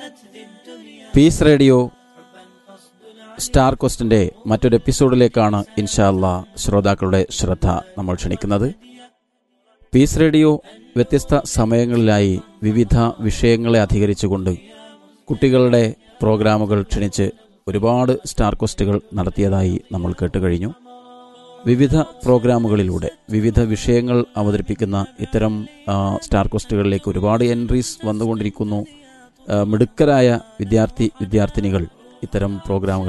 piece radio star ക്വസ്റ്റിന്റെ മറ്റൊരു എപ്പിസോഡിലേക്കാണ് ഇൻഷാല്ല ശ്രോതാക്കളുടെ ശ്രദ്ധ നമ്മൾ ക്ഷണിക്കുന്നത് പീസ് റേഡിയോ വ്യത്യസ്ത സമയങ്ങളിലായി വിവിധ വിഷയങ്ങളെ അധികരിച്ചുകൊണ്ട് കുട്ടികളുടെ പ്രോഗ്രാമുകൾ ക്ഷണിച്ച് ഒരുപാട് സ്റ്റാർ ക്വസ്റ്റുകൾ നടത്തിയതായി നമ്മൾ കേട്ടുകഴിഞ്ഞു വിവിധ പ്രോഗ്രാമുകളിലൂടെ വിവിധ വിഷയങ്ങൾ അവതരിപ്പിക്കുന്ന ഇത്തരം ആ, സ്റ്റാർ ക്വസ്റ്റുകളിലേക്ക് ഒരുപാട് എൻട്രീസ് വന്നുകൊണ്ടിരിക്കുന്നു ആ, മിടുക്കരായ വിദ്യാർത്ഥി വിദ്യാർത്ഥിനികൾ ഇത്തരം പ്രോഗ്രാമുകൾ